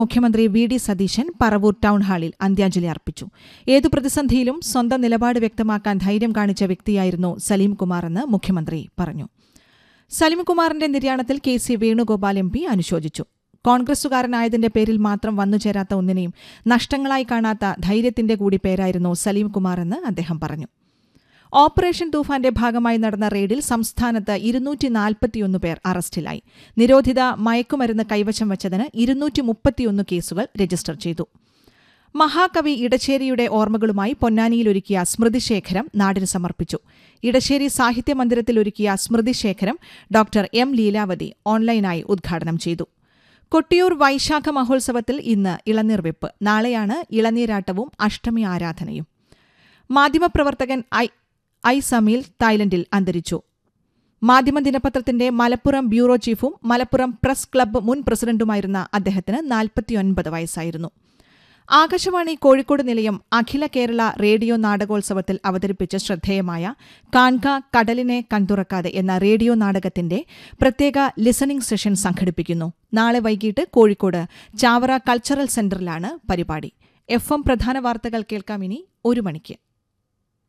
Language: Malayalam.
മുഖ്യമന്ത്രി V D Satheesan Paravur town ഹാളിൽ അന്ത്യാഞ്ജലി അർപ്പിച്ചു ഏതു പ്രതിസന്ധിയിലും സ്വന്തം നിലപാട് വ്യക്തമാക്കാൻ ധൈര്യം കാണിച്ച വ്യക്തിയായിരുന്നു സലീം കുമാറെന്ന് മുഖ്യമന്ത്രി പറഞ്ഞു സലീംകുമാറിന്റെ നിര്യാണത്തിൽ K C Venugopal M P അനുശോചിച്ചു കോൺഗ്രസുകാരനായതിന്റെ പേരിൽ മാത്രം വന്നുചേരാത്ത ഒന്നിനെയും നഷ്ടങ്ങളായി കാണാത്ത ധൈര്യത്തിന്റെ കൂടി പേരായിരുന്നു സലീംകുമാറെന്ന് അദ്ദേഹം പറഞ്ഞു ഓപ്പറേഷൻ തൂഫാന്റെ ഭാഗമായി നടന്ന റെയ്ഡിൽ സംസ്ഥാനത്ത് ഇരുന്നൂറ്റി നാൽപ്പത്തിയൊന്ന് പേർ അറസ്റ്റിലായി നിരോധിത മയക്കുമരുന്ന് കൈവശം വച്ചതിന് ഇരുന്നൂറ്റി മുപ്പത്തിയൊന്ന് കേസുകൾ രജിസ്റ്റർ ചെയ്തു മഹാകവി ഇടശ്ശേരിയുടെ ഓർമ്മകളുമായി പൊന്നാനിയിൽ ഒരുക്കിയ സ്മൃതിശേഖരം നാടിന് സമർപ്പിച്ചു ഇടശ്ശേരി സാഹിത്യ മന്ദിരത്തിൽ ഒരുക്കിയ സ്മൃതിശേഖരം ഡോക്ടർ എം ലീലാവതി ഓൺലൈനായി ഉദ്ഘാടനം ചെയ്തു കൊട്ടിയൂർ വൈശാഖ മഹോത്സവത്തിൽ ഇന്ന് ഇളനീർ വെപ്പ് നാളെയാണ് ഇളനീരാട്ടവും അഷ്ടമി ആരാധനയും മാധ്യമപ്രവർത്തകൻ ഐ ഐ സമീൽ തായ്ലൻഡിൽ അന്തരിച്ചു മാധ്യമ ദിനപത്രത്തിന്റെ മലപ്പുറം ബ്യൂറോ ചീഫും മലപ്പുറം പ്രസ് ക്ലബ്ബ് മുൻ പ്രസിഡന്റുമായിരുന്ന അദ്ദേഹത്തിന് നാൽപ്പത്തിയൊൻപത് വയസ്സായിരുന്നു ആകാശവാണി കോഴിക്കോട് നിലയം അഖില കേരള റേഡിയോ നാടകോത്സവത്തിൽ അവതരിപ്പിച്ച ശ്രദ്ധേയമായ കാൺക കടലിനെ കണ്ടുറക്കാതെ എന്ന റേഡിയോ നാടകത്തിന്റെ പ്രത്യേക ലിസണിംഗ് സെഷൻ സംഘടിപ്പിക്കുന്നു നാളെ വൈകിട്ട് കോഴിക്കോട് ചാവറ കൾച്ചറൽ സെന്ററിലാണ് പരിപാടി എഫ് എം പ്രധാന വാർത്തകൾ കേൾക്കാം ഇനി ഒരു മണിക്ക്